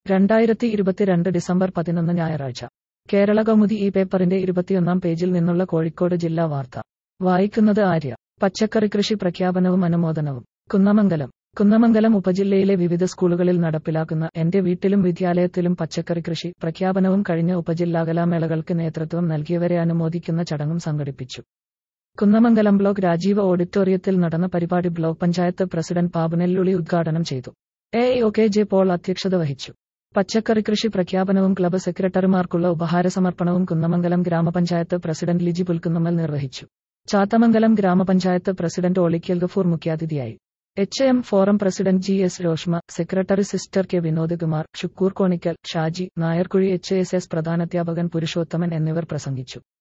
രണ്ടായിരത്തി ഇരുപത്തിരണ്ട് ഡിസംബർ പതിനൊന്ന് ഞായറാഴ്ച കേരള കൗമുദി ഈ പേപ്പറിന്റെ ഇരുപത്തിയൊന്നാം പേജിൽ നിന്നുള്ള കോഴിക്കോട് ജില്ലാ വാർത്ത വായിക്കുന്നത് ആര്യ പച്ചക്കറി കൃഷി പ്രഖ്യാപനവും അനുമോദനവും കുന്നമംഗലം കുന്നമംഗലം ഉപജില്ലയിലെ വിവിധ സ്കൂളുകളിൽ നടപ്പിലാക്കുന്ന എന്റെ വീട്ടിലും വിദ്യാലയത്തിലും പച്ചക്കറി കൃഷി പ്രഖ്യാപനവും കഴിഞ്ഞ ഉപജില്ലാകലാമേളകൾക്ക് നേതൃത്വം നൽകിയവരെ അനുമോദിക്കുന്ന ചടങ്ങും സംഘടിപ്പിച്ചു കുന്നമംഗലം ബ്ലോക്ക് രാജീവ് ഓഡിറ്റോറിയത്തിൽ നടന്ന പരിപാടി ബ്ലോക്ക് പഞ്ചായത്ത് പ്രസിഡന്റ് പാബുനെല്ലുളി ഉദ്ഘാടനം ചെയ്തു A O K J Paul അധ്യക്ഷത വഹിച്ചു പച്ചക്കറി കൃഷി പ്രഖ്യാപനവും ക്ലബ്ബ് സെക്രട്ടറിമാർക്കുള്ള ഉപഹാര സമർപ്പണവും കുന്നമംഗലം ഗ്രാമപഞ്ചായത്ത് പ്രസിഡന്റ് ലിജി പുൽക്കുന്നമ്മൽ നിർവഹിച്ചു ചാത്തമംഗലം ഗ്രാമപഞ്ചായത്ത് പ്രസിഡന്റ് ഒളിക്കൽ ഗഫൂർ മുഖ്യാതിഥിയായി H M forum president G S Roshma secretary sister K Vinod Kumar Shukkoor Konikkal Shaji Nayarkuzhi H S S പ്രധാനാധ്യാപകൻ പുരുഷോത്തമൻ എന്നിവർ പ്രസംഗിച്ചു